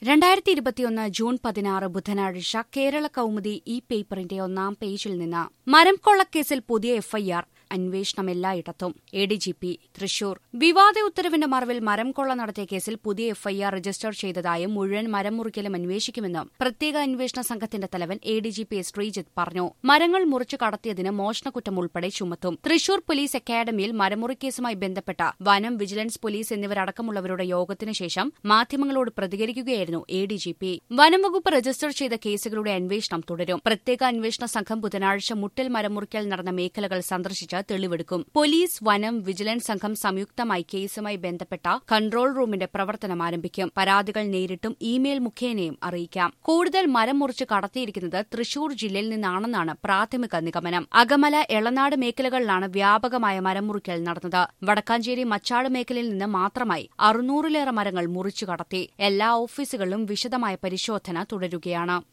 രണ്ടായിരത്തി ഇരുപത്തിയൊന്ന് ജൂൺ പതിനാറ് ബുധനാഴ്ച കേരള കൗമുദി ഈ പേപ്പറിന്റെ ഒന്നാം പേജിൽ നിന്ന് മരം കൊള്ളക്കേസിൽ പുതിയ എഫ്ഐആർ അന്വേഷണം എല്ലായിടത്തും A D G P Thrissur വിവാദ ഉത്തരവിന്റെ മറവിൽ മരം കൊള്ള നടത്തിയ കേസിൽ പുതിയ എഫ്ഐആർ രജിസ്റ്റർ ചെയ്തതായും മുഴുവൻ മരം മുറിക്കലും അന്വേഷിക്കുമെന്നും പ്രത്യേക അന്വേഷണ സംഘത്തിന്റെ തലവൻ A D G P Sreejith പറഞ്ഞു മരങ്ങൾ മുറിച്ചു കടത്തിയതിന് മോഷണക്കുറ്റം ഉൾപ്പെടെ ചുമത്തും തൃശൂർ പോലീസ് അക്കാദമിയിൽ മരമുറിക്കേസുമായി ബന്ധപ്പെട്ട വനം വിജിലൻസ് പോലീസ് എന്നിവരടക്കമുള്ളവരുടെ യോഗത്തിനു ശേഷം മാധ്യമങ്ങളോട് പ്രതികരിക്കുകയായിരുന്നു എ ഡി ജി പി വനം വകുപ്പ് രജിസ്റ്റർ ചെയ്ത കേസുകളുടെ അന്വേഷണം തുടരും പ്രത്യേക അന്വേഷണ സംഘം ബുധനാഴ്ച മുട്ടിൽ മരമുറിക്കൽ നടന്ന മേഖലകൾ സന്ദർശിച്ച് തെളിവെടുക്കും പോലീസ് വനം വിജിലൻസ് സംഘം സംയുക്തമായി കേസുമായി ബന്ധപ്പെട്ട കൺട്രോൾ റൂമിന്റെ പ്രവർത്തനം ആരംഭിക്കും പരാതികൾ നേരിട്ടും ഇമെയിൽ മുഖേനയും അറിയിക്കാം കൂടുതൽ മരം മുറിച്ച് കടത്തിയിരിക്കുന്നത് തൃശൂർ ജില്ലയിൽ നിന്നാണെന്നാണ് പ്രാഥമിക നിഗമനം അകമല എളനാട് മേഖലകളിലാണ് വ്യാപകമായ മരം മുറിക്കൽ നടന്നത് വടക്കാഞ്ചേരി മച്ചാട് മേഖലയിൽ നിന്ന് മാത്രമായി അറുന്നൂറിലേറെ മരങ്ങൾ മുറിച്ചു കടത്തി എല്ലാ ഓഫീസുകളിലും വിശദമായ പരിശോധന തുടരുകയാണ്